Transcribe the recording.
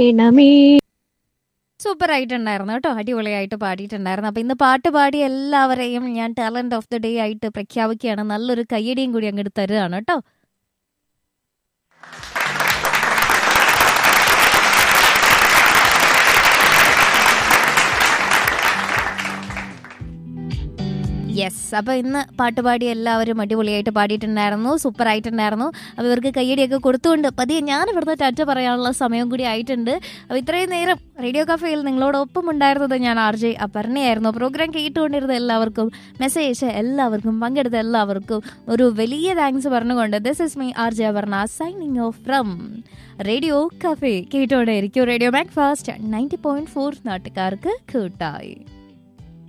ണമേ super ആയിട്ടുണ്ടായിരുന്നു കേട്ടോ അടിപൊളിയായിട്ട് പാടിയിട്ടുണ്ടായിരുന്നു അപ്പൊ ഇന്ന് പാട്ട് പാടിയ എല്ലാവരെയും ഞാൻ ടാലന്റ് ഓഫ് ദി ഡേ ആയിട്ട് പ്രഖ്യാപിക്കുകയാണ് നല്ലൊരു കയ്യടിയും കൂടി അങ്ങോട്ട് തരുകയാണ് കേട്ടോ യെസ് അപ്പോൾ ഇന്ന് പാട്ട് പാടി എല്ലാവരും അടിപൊളിയായിട്ട് പാടിയിട്ടുണ്ടായിരുന്നു സൂപ്പർ ആയിട്ടുണ്ടായിരുന്നു അപ്പോൾ ഇവർക്ക് കയ്യടിയൊക്കെ കൊടുത്തുകൊണ്ട് പതിയെ ഞാൻ ഇവിടുത്തെ ടാറ്റ പറയാനുള്ള സമയം കൂടി ആയിട്ടുണ്ട് അപ്പോൾ ഇത്രയും നേരം റേഡിയോ കഫേയിൽ നിങ്ങളോടൊപ്പം ഉണ്ടായിരുന്നത് ഞാൻ ആർ ജെ അപർണയായിരുന്നു പ്രോഗ്രാം കേട്ടുകൊണ്ടിരുന്ന എല്ലാവർക്കും മെസ്സേജ് അയച്ച എല്ലാവർക്കും പങ്കെടുത്ത എല്ലാവർക്കും ഒരു വലിയ താങ്ക്സ് പറഞ്ഞുകൊണ്ട് this is me R J Aparna signing off from radio cafe കേട്ടോടെ ഇരിക്കും radio breakfast ninety point four നാട്ടുകാർക്ക് കൂട്ടായി